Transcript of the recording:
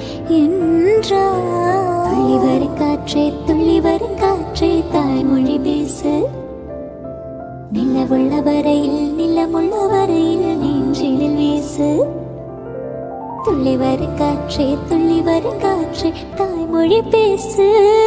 என்றார் துள்ளி வரும் காற்றே துள்ளி வரும் காற்றே தாய்மொழி பேசு நிலவுள்ள வரையில் நிலமுள்ள வரையில் நெஞ்சினில் வீசு துள்ளி வரும் காற்றே துள்ளி வரும் காற்றே தாய்மொழி பேசு